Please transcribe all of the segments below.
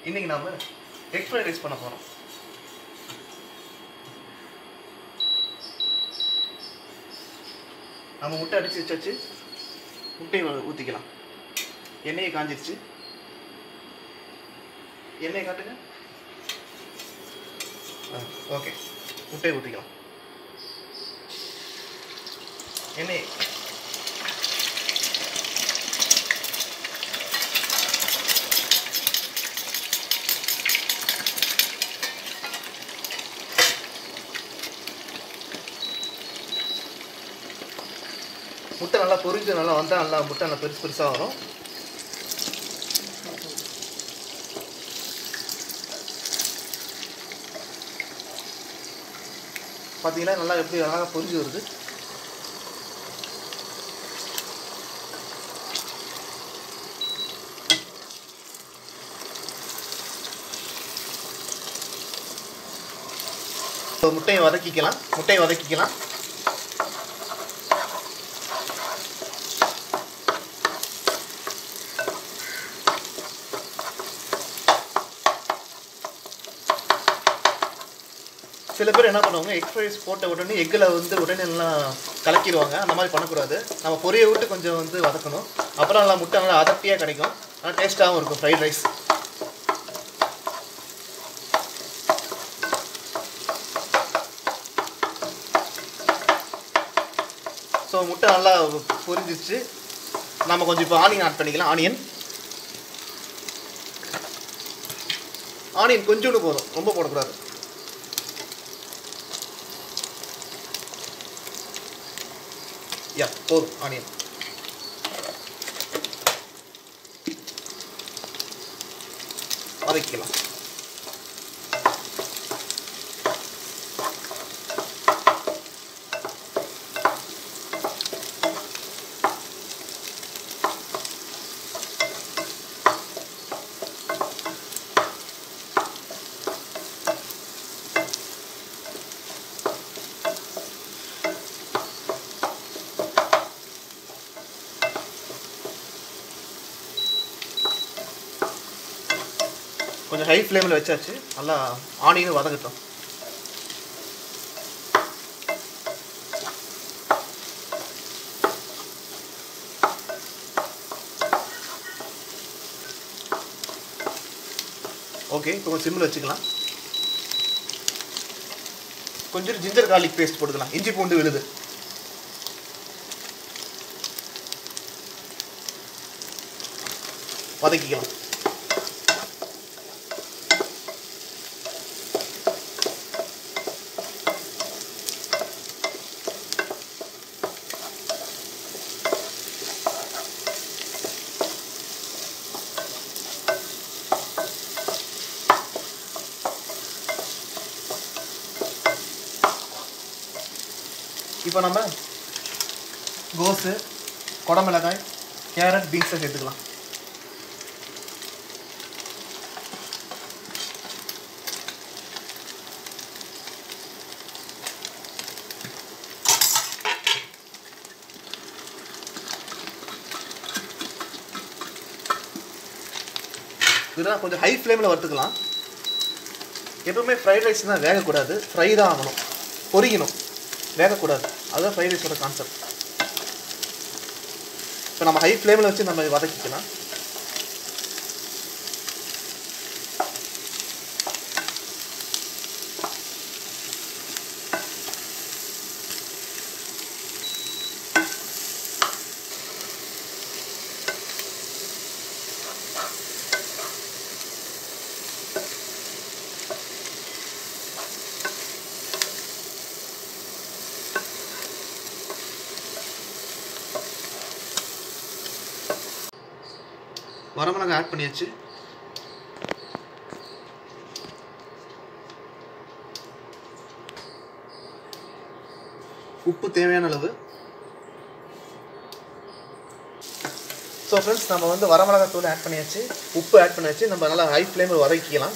இன்னைக்கு நாம egg fried rice பண்ண போகிறோம் நம்ம முட்டை அடிச்சு வச்சாச்சு முட்டையை ஊற்றிக்கலாம் எண்ணெயை காஞ்சிருச்சு எண்ணெயை காட்டுங்க ஓகே முட்டையை ஊற்றிக்கலாம் எண்ணெய் முட்டை நல்லா பொரிஞ்சு நல்லா வந்தால் நல்லா முட்டை நல்லா பெருசு பெருசாக வரும் பார்த்தீங்கன்னா நல்லா எப்படி அழகாக பொரிஞ்சு வருது இப்போ முட்டையை வதக்கிக்கலாம் முட்டையை வதக்கிக்கலாம் சில பேர் என்ன பண்ணுவாங்க எக் ஃப்ரைஸ் போட்ட உடனே எக்கில் வந்து உடனே எல்லாம் கலக்கிடுவாங்க அந்த மாதிரி பண்ணக்கூடாது நம்ம பொரிய விட்டு கொஞ்சம் வந்து வதக்கணும் அப்புறம் நல்லா முட்டை நல்லா அதட்டியாக கிடைக்கும் நல்லா டேஸ்ட்டாகவும் இருக்கும் ஃப்ரைட் ரைஸ் ஸோ முட்டை நல்லா பொரிஞ்சிச்சு நம்ம கொஞ்சம் இப்போ ஆனியன் ஆட் பண்ணிக்கலாம் ஆனியன் ஆனியன் கொஞ்சோண்டு போதும் ரொம்ப போடக்கூடாது யா போதும் ஆனியன் வதக்கிக்கலாம் கொஞ்சம் ஹை ஃப்ளேமில் வச்சாச்சு நல்லா ஆனியனும் வதங்கட்டும் ஓகே இப்போ கொஞ்சம் சிம்மில் வச்சுக்கலாம் கொஞ்சம் ஜிஞ்சர் கார்லிக் பேஸ்ட் போட்டுக்கலாம் இஞ்சி பூண்டு விழுது வதக்கிக்கலாம் இப்போ நம்ம கோஸு குடமிளகாய் கேரட் பீன்ஸை சேர்த்துக்கலாம் இதெல்லாம் கொஞ்சம் ஹை ஃப்ளேமில் வறுத்துக்கலாம் எப்பவுமே ஃப்ரைட் ரைஸ்னால் வேகக்கூடாது ஃப்ரை தான் ஆகணும் பொரிக்கணும் வேகக்கூடாது அதுதான் ஃப்ரைட் ரைஸோட கான்செப்ட் இப்போ நம்ம ஹை ஃப்ளேமில் வச்சு நம்ம வதக்கிக்கலாம் வரமிளகாய் ஆட் பண்ணியாச்சு உப்பு தேவையான அளவு ஸோ ஃப்ரெண்ட்ஸ் நம்ம வந்து வரமிளகாய் தூள் ஆட் பண்ணியாச்சு உப்பு ஆட் பண்ணியாச்சு நம்ம நல்லா ஹை ஃப்ளேமில் வதக்கிக்கலாம்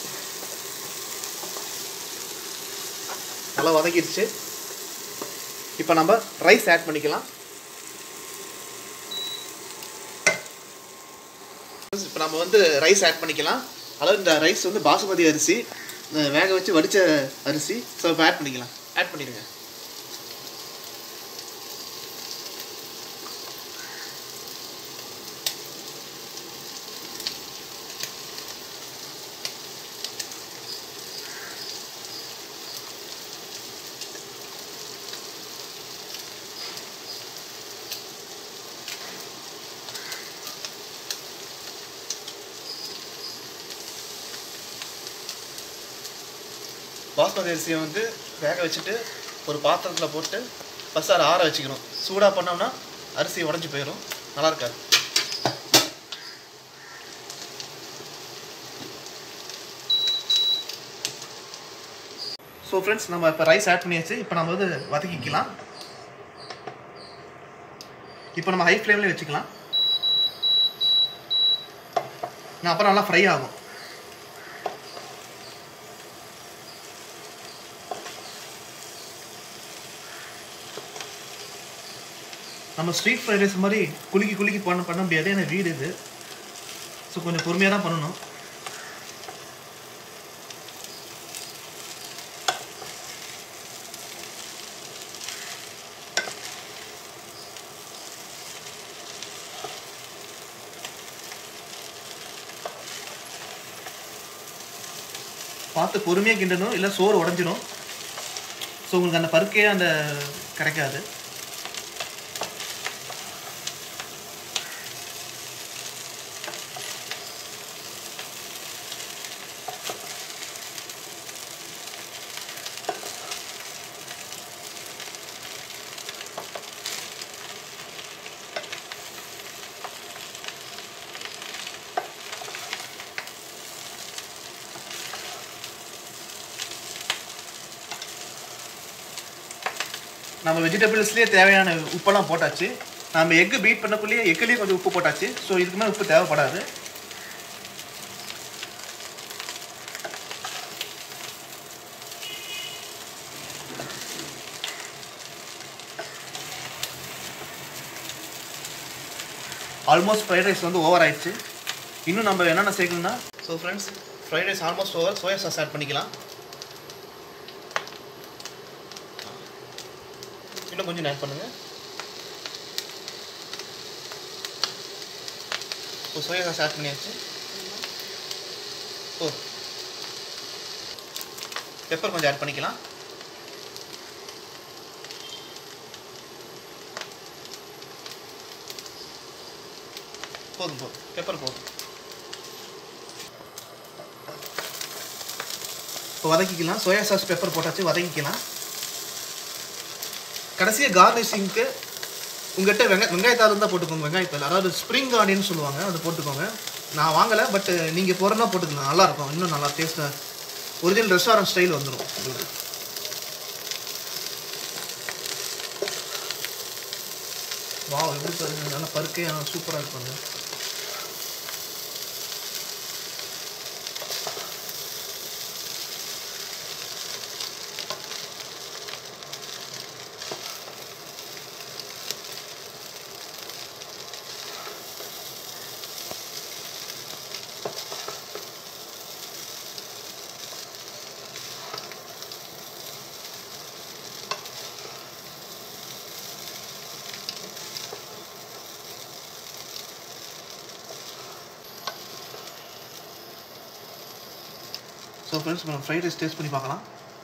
நல்லா வதக்கிடுச்சு இப்போ நம்ம ரைஸ் ஆட் பண்ணிக்கலாம் இப்போ நம்ம வந்து ரைஸ் ஆட் பண்ணிக்கலாம் அதாவது இந்த ரைஸ் வந்து பாசுமதி அரிசி இந்த வேக வச்சு வடித்த அரிசி ஸோ இப்போ ஆட் பண்ணிக்கலாம் ஆட் பண்ணிடுங்க பாஸ்மதி அரிசியை வந்து வேக வச்சுட்டு ஒரு பாத்திரத்தில் போட்டு ஃபஸ்ட் அதை ஆற வச்சுக்கணும் சூடாக பண்ணோம்னா அரிசி உடஞ்சி போயிடும் நல்லா இருக்காது ஸோ ஃப்ரெண்ட்ஸ் நம்ம இப்போ ரைஸ் ஆட் பண்ணியாச்சு இப்போ நம்ம வந்து வதக்கிக்கலாம் இப்போ நம்ம ஹை ஃப்ளேம்லேயே வச்சுக்கலாம் நான் அப்புறம் நல்லா ஃப்ரை ஆகும் நம்ம ஸ்ட்ரீட் ஃப்ரைட் ரைஸ் மாதிரி குலுக்கி குலுக்கி பண்ண பண்ண முடியாது ஏன்னா வீடு இது ஸோ கொஞ்சம் பொறுமையாக தான் பண்ணணும் பார்த்து பொறுமையாக கிண்டணும் இல்லை சோறு உடஞ்சிரும் ஸோ உங்களுக்கு அந்த பருக்கே அந்த கிடைக்காது நம்ம வெஜிடபிள்ஸ்லேயே தேவையான உப்பெல்லாம் போட்டாச்சு நம்ம எக்கு பீட் பண்ணக்குள்ளேயே எக்குலேயே கொஞ்சம் உப்பு போட்டாச்சு ஸோ இதுக்கு மேலே உப்பு தேவைப்படாது ஆல்மோஸ்ட் ஃப்ரைட் ரைஸ் வந்து ஓவர் ஆயிடுச்சு இன்னும் நம்ம என்னென்ன சேர்க்கணும்னா so friends fried rice almost over soya sauce add பண்ணிக்கலாம் இன்னும் கொஞ்சம் ஆட் பண்ணுங்க இப்போ சோயா சாஸ் ஆட் பண்ணியாச்சு ஓ பெப்பர் கொஞ்சம் ஆட் பண்ணிக்கலாம் போதும் போதும் பெப்பர் போதும் இப்போ வதக்கிக்கலாம் சோயா சாஸ் பெப்பர் போட்டாச்சு வதக்கிக்கலாம் கடைசியாக கார்னிஷிங்க்கு உங்கள்கிட்ட வெங்காய வெங்காயத்தாள் இருந்தால் போட்டுக்கோங்க வெங்காயத்தாள் அதாவது ஸ்ப்ரிங் ஆனியன் சொல்லுவாங்க அதை போட்டுக்கோங்க நான் வாங்கலை பட் நீங்கள் போகிறனா போட்டுக்கலாம் நல்லாயிருக்கும் இன்னும் நல்லா டேஸ்ட்டாக ஒரிஜினல் ரெஸ்டாரண்ட் ஸ்டைல் வந்துடும் உங்களுக்கு வா எப்படி பாருங்க நல்லா பருக்கே சூப்பராக இருப்பாங்க ஸோ ஃப்ரெண்ட்ஸ் நம்ம ஃப்ரைட் ரைஸ் டேஸ்ட் பண்ணி பார்க்கலாம்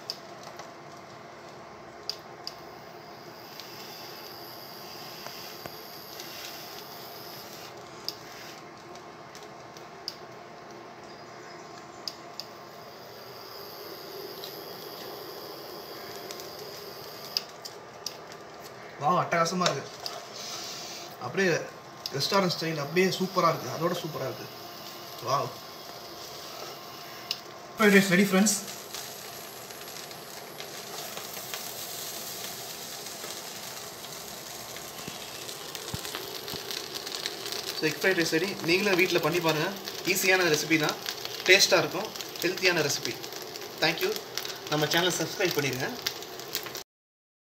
வா அட்டகாசமாக இருக்குது அப்படியே ரெஸ்டாரண்ட் ஸ்டைல் அப்படியே சூப்பராக இருக்குது அதோட சூப்பராக இருக்குது வா fried rice ready friends so egg fried rice ready நீங்களும் வீட்டில் பண்ணி பாருங்கள் ஈஸியான ரெசிபி தான் டேஸ்ட்டாக இருக்கும் ஹெல்த்தியான ரெசிபி தேங்க்யூ நம்ம சேனலை சப்ஸ்கிரைப் பண்ணிடுங்க